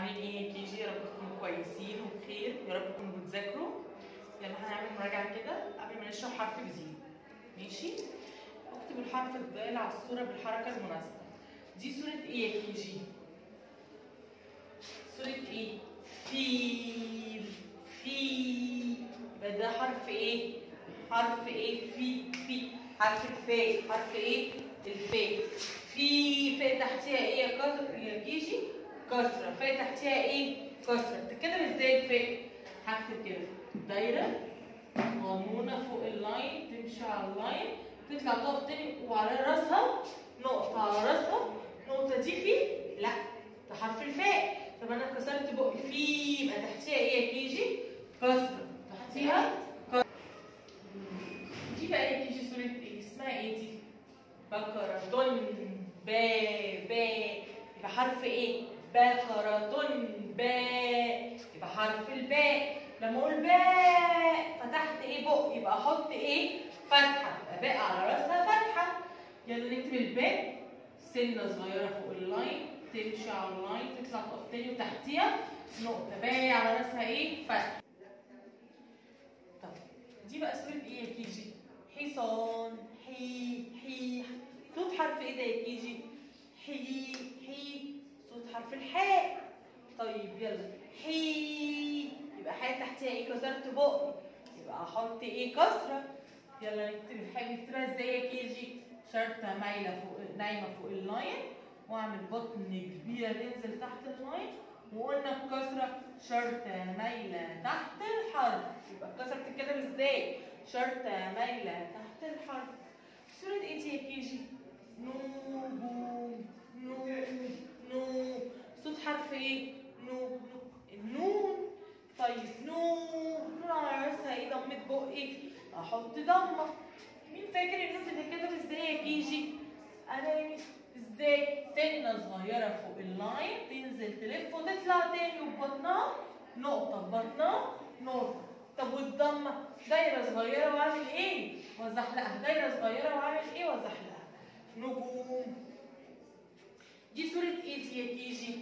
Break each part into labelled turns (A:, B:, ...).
A: عاملين ايه يا كيجي يا رب تكونوا كويسين وبخير يا رب تكونوا بتذاكروا يلا هنعمل مراجعه كده قبل ما نشرح حرف جديد ماشي اكتب الحرف الضال على الصوره بالحركه المناسبه دي صوره ايه يا كيجي صوره ايه فيل في يبقى ده حرف ايه حرف ايه في في حرف الفاء حرف ايه الفاء في فاء تحتها ايه يا كسر يا كيجي كسره فاء تحتها ايه كسره بتتكتب ازاي الفاء هكتب كده دايره قانونه فوق اللاين تمشي على اللاين تطلع تقف تاني وعلى راسها نقطه على راسها النقطه دي في لا ده حرف الفاء طب انا كسرت بقي في يبقى تحتها ايه يا كيجي كسره تحتها كسره دي بقى يا كيجي صوره ايه اسمها ايه دي بقرة با با يبقى حرف ايه بقرة با يبقى حرف الباء لما اقول باء فتحت ايه بق يبقى احط ايه فتحه يبقى باء على راسها فتحه يلا نكتب الباء سنه صغيره فوق اللاين تمشي على اللاين تطلع تقف تاني وتحتيها نقطه باء على راسها ايه فتحه طب دي بقى صوره ايه يا كيجي حصان حي حي صوت حرف ايه ده يا كيجي حي حي صوت حرف الحاء طيب يلا حي يبقى حاء تحتها ايه كسرت بقي يبقى احط ايه كسره يلا نكتب الحاء نكتبها ازاي يا كيجي شرطه مايله فوق نايمه فوق اللاين واعمل بطن كبيره تنزل تحت اللاين وقلنا الكسره شرطه مايله تحت الحرف يبقى الكسره بتتكتب ازاي شرطه مايله تحت الحرف صوره ايه دي يا كيجي نون نون نون صوت حرف ايه نو النون طيب نون نون على راسها ايه ضمة بقي احط ضمة مين فاكر النون بتتكتب ازاي يا كيجي انا ازاي سنة صغيرة فوق اللاين تنزل تلف وتطلع تاني وبطنها نقطة في بطنها نقطة طب والضمة دايرة صغيرة واعمل ايه؟ وازحلقها دايرة صغيرة واعمل ايه وازحلقها نجوم دي صورة ايه دي يا كيجي؟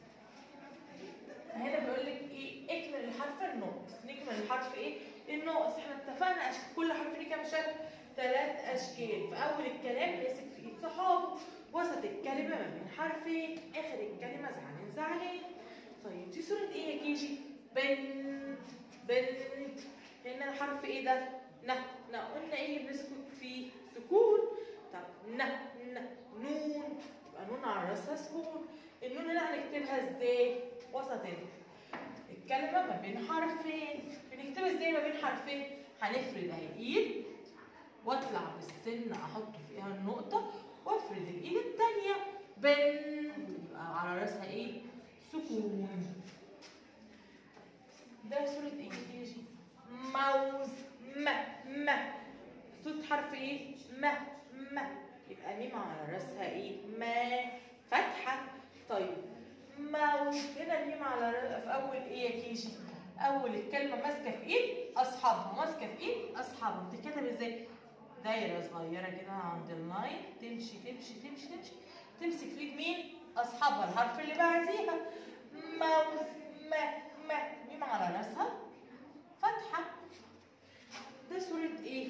A: هنا بيقول لك ايه اكمل الحرف الناقص نكمل الحرف ايه الناقص احنا اتفقنا أشكال كل حرف ليه كام شكل ثلاث اشكال في اول الكلام ماسك في ايد صحابه وسط الكلمه ما بين حرفين اخر الكلمه زعلان زعلان طيب دي صوره ايه يا كيجي بنت بنت هنا حرف ايه ده ن ن قلنا ايه اللي بنسكت فيه سكون طب ن ن نون يبقى نون على راسها سكون النون هنا هنكتبها ازاي وسط الكلمة ما بين حرفين بنكتبها ازاي ما بين حرفين هنفرد اهي الايد واطلع بالسن احط فيها النقطة وافرد الايد التانية بنت يبقى على راسها ايه سكون ده صورة ايه يجي موز م م صوت حرف ايه م م يبقى ميم على راسها ايه ما فتحة طيب موز هنا الميم على في اول ايه يا كيجي اول الكلمه ماسكه في ايد اصحابها ماسكه في ايد اصحابها بتتكتب ازاي دايره صغيره كده عند اللاين تمشي تمشي تمشي تمشي تمسك في ايد مين اصحابها الحرف اللي بعديها موز ما ما ميم على راسها فتحه ده صوره ايه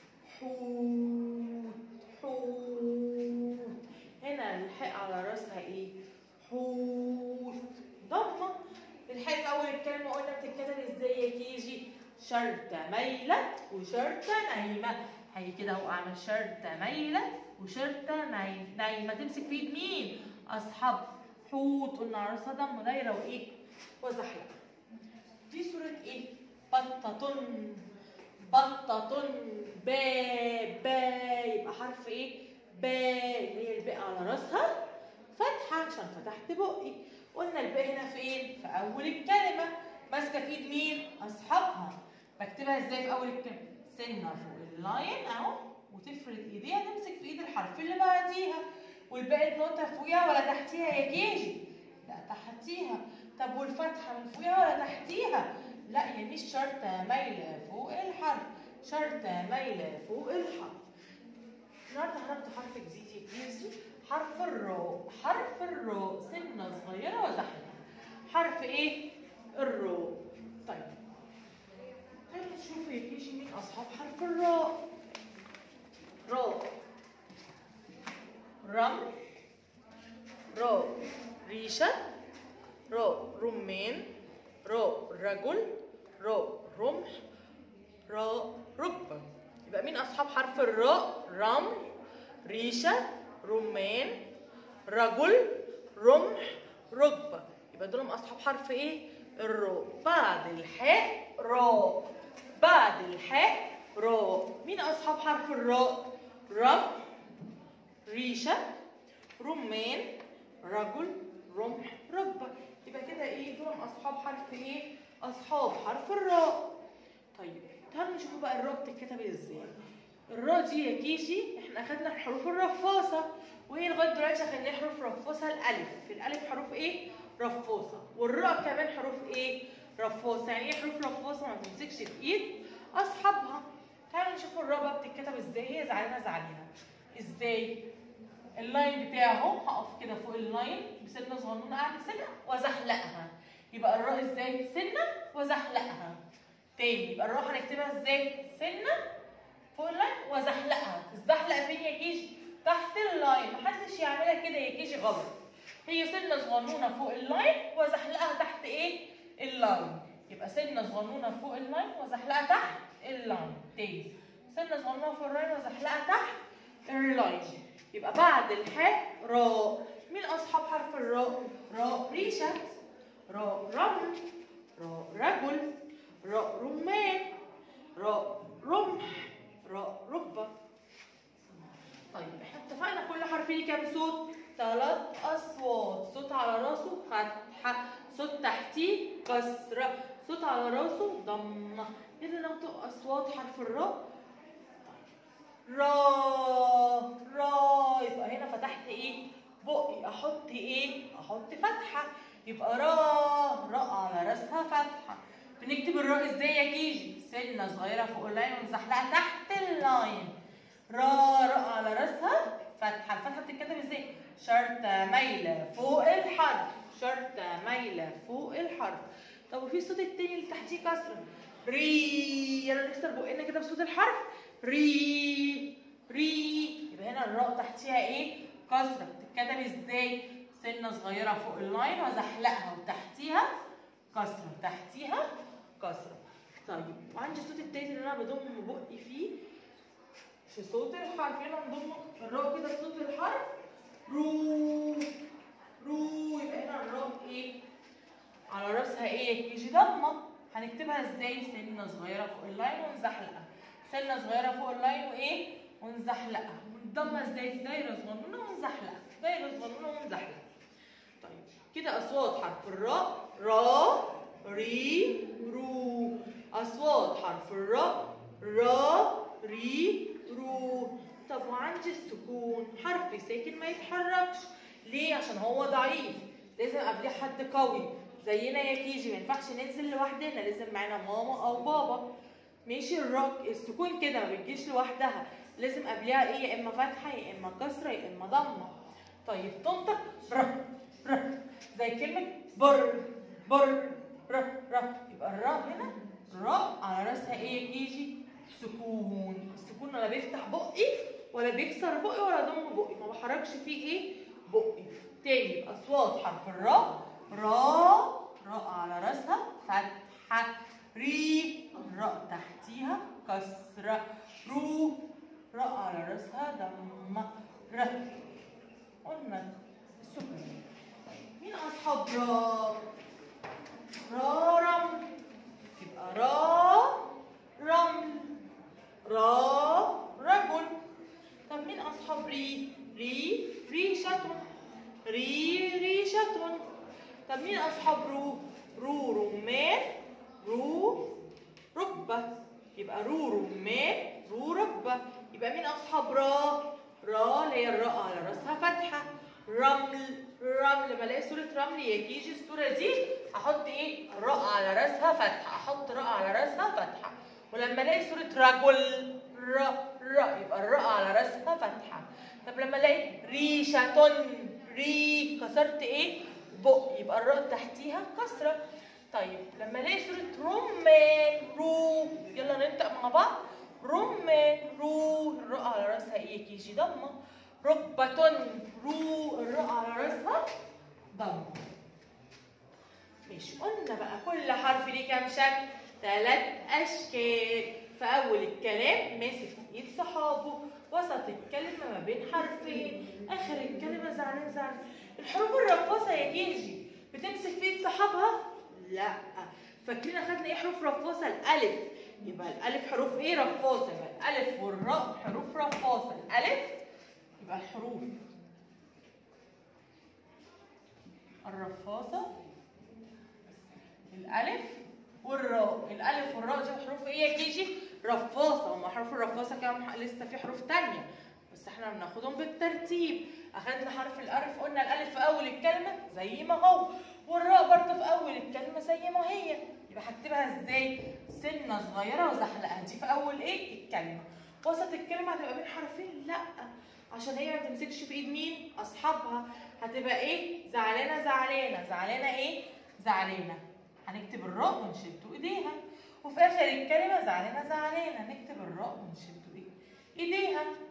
A: حوت حوت هنا الحاء على راسها ايه حوت ضمة الحاء في أول الكلمة قلنا بتتكتب ازاي يا كيجي شرطة مايلة وشرطة نايمة هاجي كده اهو أعمل شرطة مايلة وشرطة نايمة تمسك في ايد مين؟ أصحاب حوت قلنا على راسها ضمة دايرة وإيه؟ وزحلقة دي صورة إيه؟ بطة بطة با با يبقى حرف إيه؟ با اللي هي الباء على راسها فتحة عشان فتحت بقي قلنا الباء هنا فين؟ في أول الكلمة ماسكة في إيد مين؟ أصحابها بكتبها إزاي في أول الكلمة؟ سنة فوق اللاين أهو وتفرد إيديها تمسك في إيد الحرف اللي بعديها والباقي النقطة فوقيها ولا تحتيها يا كيجي؟ لا تحتيها طب والفتحة من فوقيها ولا تحتيها؟ لا يعني مش شرطة مايلة فوق الحرف شرطة مايلة فوق الحرف النهارده هناخد حرف جديد يا كيجي حرف الراء حرف الراء سنة صغيرة وزحمة حرف ايه الراء طيب تعالوا نشوف يا كيجي مين اصحاب حرف الراء راء رمل راء ريشة راء رمان راء رجل راء رمح راء ركبة يبقى مين أصحاب حرف الراء رمل ريشة رمان رجل رمح ركبة يبقى دول أصحاب حرف إيه؟ الراء بعد الحاء راء بعد الحاء راء مين أصحاب حرف الراء؟ رمل ريشة رمان رجل رمح ركبة يبقى كده ايه دول اصحاب حرف ايه اصحاب حرف الراء طيب تعالوا نشوفوا بقى الراء بتتكتب ازاي الراء دي يا كيجي احنا اخدنا الحروف الرفاصة وايه لغايه دلوقتي اخدنا حروف رفاصة الالف الالف حروف ايه رفاصة والراء كمان حروف ايه رفاصة يعني ايه حروف رفاصة ما تمسكش في ايد اصحابها تعالوا نشوف الراء بقى بتتكتب ازاي هي زعلانه زعلانه ازاي اللاين بتاعه هقف كده فوق اللاين بسنه صغنونه اعمل سنه وازحلقها يبقى الراء ازاي سنه وازحلقها تاني يبقى الراء هنكتبها ازاي سنه فوق اللاين وازحلقها تتزحلق فين يا كيجي تحت اللاين محدش يعملها كده يا كيجي غلط هي سنه صغنونه فوق اللاين وازحلقها تحت ايه اللاين يبقى سنه صغنونه فوق اللاين وازحلقها تحت اللاين تاني سنه صغنونه فوق اللاين وازحلقها تحت اللاين يبقى بعد الحاء راء مين اصحاب حرف الراء راء ريشه راء رمل راء رجل راء رمان راء رمح راء ركبه طيب احنا اتفقنا كل حرف ليه كام صوت ثلاث اصوات صوت على راسه فتحه صوت تحتيه كسره صوت على راسه ضمه يلا ننطق اصوات حرف الراء را را يبقى هنا فتحت ايه بقي احط ايه احط فتحه يبقى را راء على راسها فتحه بنكتب الراء ازاي يا كيجي سنه صغيره فوق اللاين ونزحلقها تحت اللاين را راء على راسها فتحه الفتحه بتتكتب ازاي شرطه مايله فوق الحرف شرطه مايله فوق الحرف طب وفي الصوت التاني اللي تحتيه كسره ري يلا نكسر بقنا كده بصوت الحرف ري ري يبقى هنا الراء تحتيها ايه كسره بتتكتب ازاي سنه صغيره فوق اللاين وازحلقها وتحتيها كسره تحتيها كسره طيب وعندي الصوت التالت اللي انا بضم بقي فيه في صوت الحرف هنا نضم الراء كده في صوت الحرف رو رو يبقى هنا الراء ايه على راسها ايه يجي ضمه هنكتبها ازاي سنه صغيره فوق اللاين ونزحلقها سنه صغيره فوق اللاين وايه ونزحلقها ونضمها ازاي دايره صغنونه ونزحلقها دايره صغنونه ونزحلقها طيب كده اصوات حرف الراء را ري رو اصوات حرف الراء را ري رو طب وعندي السكون حرف ساكن ما يتحركش ليه عشان هو ضعيف لازم قبليه حد قوي زينا يا كيجي ما ينفعش ننزل لوحدنا لازم معانا ماما او بابا ماشي الراك السكون كده ما بتجيش لوحدها لازم قبلها ايه يا اما فتحه يا اما كسره يا اما ضمه طيب تنطق ر ر زي كلمه بر بر ر ر يبقى الراء هنا راء على راسها ايه يا كيجي سكون السكون ولا بيفتح بقي ولا بيكسر بقي ولا ضم بقي ما بحركش فيه ايه بقي تاني يبقى اصوات حرف الراء راء راء على راسها فتحه ري الراء تحتيها كسرة رو راء على راسها ضمة ر قلنا السكون مين أصحاب راء؟ راء رمل يبقى راء رمل راء رجل طب مين أصحاب ري؟ ري ريشة ري ريشة طب مين أصحاب رو؟ رو رمان رو ركبة يبقى رو رمان رو ركبة يبقى مين أصحاب را؟ را اللي هي الراء على راسها فتحة رمل رمل لما الاقي صورة رمل يجي الصورة دي أحط إيه؟ راء على راسها فتحة أحط راء على راسها فتحة ولما الاقي صورة رجل را را يبقى الراء على راسها فتحة طب لما الاقي ريشة ري كسرت إيه؟ بق يبقى الراء تحتيها كسره طيب لما الاقي صوره رمان رو يلا ننطق مع بعض رمان رو الراء على راسها ايه كيجي ضمه ركبة رو الراء على راسها ضمه ماشي قلنا بقى كل حرف ليه كام شكل ثلاث اشكال في اول الكلام ماسك ايد صحابه وسط الكلمه ما بين حرفين اخر الكلمه زعلان زعلان الحروف الرقاصه يا كيجي بتمسك في ايد صحابها لا فاكرين اخدنا ايه حروف رقاصه الالف يبقى الالف حروف ايه رقاصه يبقى الالف والراء حروف رقاصه الالف يبقى الحروف الرفاصه الالف والراء الالف والراء دي حروف ايه يا كيجي رفاصه هما حروف الرفاصه كام لسه في حروف تانية بس احنا بناخدهم بالترتيب اخدنا حرف الالف قلنا الالف في اول الكلمه زي ما هو والراء برضه في اول الكلمه زي ما هي يبقى هكتبها ازاي سنه صغيره وزحلقها دي في اول ايه الكلمه وسط الكلمه هتبقى بين حرفين لا عشان هي ما تمسكش في ايد مين اصحابها هتبقى ايه زعلانه زعلانه زعلانه ايه زعلانه هنكتب الراء ونشد ايديها وفي اخر الكلمه زعلانه زعلانه نكتب الراء ونشد ايه ايديها